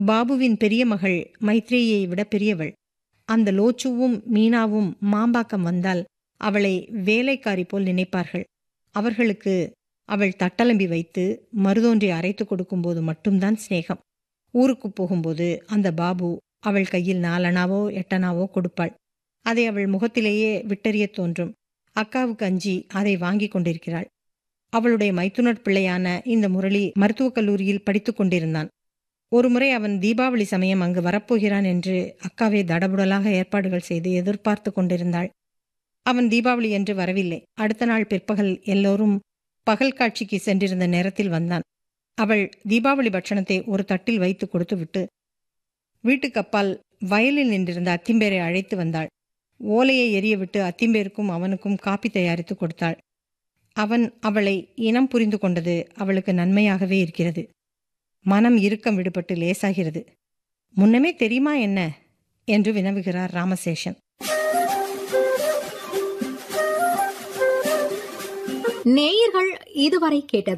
பாபுவின் பெரிய மகள் மைத்ரேயை விட பெரியவள் அந்த லோச்சுவும் மீனாவும் மாம்பாக்கம் வந்தால் அவளை வேலைக்காரி போல் நினைப்பார்கள் அவர்களுக்கு அவள் தட்டலம்பி வைத்து மருதோன்றி அரைத்து கொடுக்கும்போது மட்டும்தான் சிநேகம் ஊருக்கு போகும்போது அந்த பாபு அவள் கையில் நாலனாவோ எட்டனாவோ கொடுப்பாள் அதை அவள் முகத்திலேயே விட்டறியத் தோன்றும் அக்காவுக்கு அஞ்சி அதை வாங்கி கொண்டிருக்கிறாள் அவளுடைய மைத்துனர் பிள்ளையான இந்த முரளி மருத்துவக் கல்லூரியில் படித்துக் கொண்டிருந்தான் ஒருமுறை அவன் தீபாவளி சமயம் அங்கு வரப்போகிறான் என்று அக்காவே தடபுடலாக ஏற்பாடுகள் செய்து எதிர்பார்த்து கொண்டிருந்தாள் அவன் தீபாவளி என்று வரவில்லை அடுத்த நாள் பிற்பகல் எல்லோரும் பகல் காட்சிக்கு சென்றிருந்த நேரத்தில் வந்தான் அவள் தீபாவளி பட்சணத்தை ஒரு தட்டில் வைத்து கொடுத்துவிட்டு வீட்டுக்கு அப்பால் வயலில் நின்றிருந்த அத்திம்பேரை அழைத்து வந்தாள் ஓலையை எரியவிட்டு அத்திம்பேருக்கும் அவனுக்கும் காப்பி தயாரித்து கொடுத்தாள் அவன் அவளை இனம் புரிந்து கொண்டது அவளுக்கு நன்மையாகவே இருக்கிறது மனம் இறுக்கம் விடுபட்டு லேசாகிறது முன்னமே தெரியுமா என்ன என்று வினவுகிறார் ராமசேஷன் நேயர்கள் இதுவரை கேட்டது